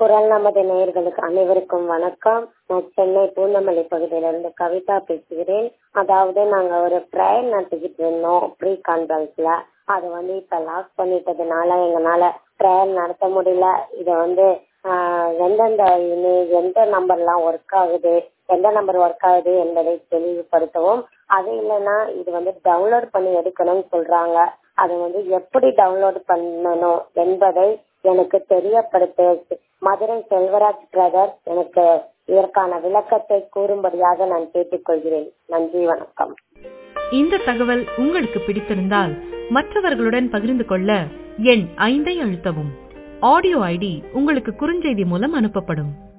குரல் நமது நேயர்களுக்கு அனைவருக்கும் வணக்கம் நான் சென்னை பூந்தமல்லி பகுதியிலிருந்து கவிதா பேசுகிறேன் அதாவது நாங்க ஒரு ட்ரையல் நடத்திக்கிட்டு இருந்தோம் ப்ரீ கான்ஃபரன்ஸ்ல அது வந்து இப்ப லாக் பண்ணிட்டதுனால எங்களால ட்ரையல் நடத்த முடியல இத வந்து ஆஹ், எந்தெந்த இனி- எந்த நம்பர்லாம் ஒர்க் ஆகுது எந்த நம்பர் ஒர்க் ஆகுது என்பதை தெளிவுபடுத்தவும் அது இல்லைன்னா இது வந்து டவுன்லோட் பண்ணி எடுக்கணும்னு சொல்றாங்க அது வந்து எப்படி டவுன்லோட் பண்ணணும் என்பதை எனக்கு தெரியப்படுத்த மதுரை செல்வராஜ் பிரதர் எனக்கு இதற்கான விளக்கத்தை கூறும்படியாக நான் கேட்டுக்கொள்கிறேன் நன்றி வணக்கம் இந்த தகவல் உங்களுக்கு பிடித்திருந்தால் மற்றவர்களுடன் பகிர்ந்து கொள்ள எண் ஐந்தை அழுத்தவும் ஆடியோ ஐடி உங்களுக்கு குறுஞ்செய்தி மூலம் அனுப்பப்படும்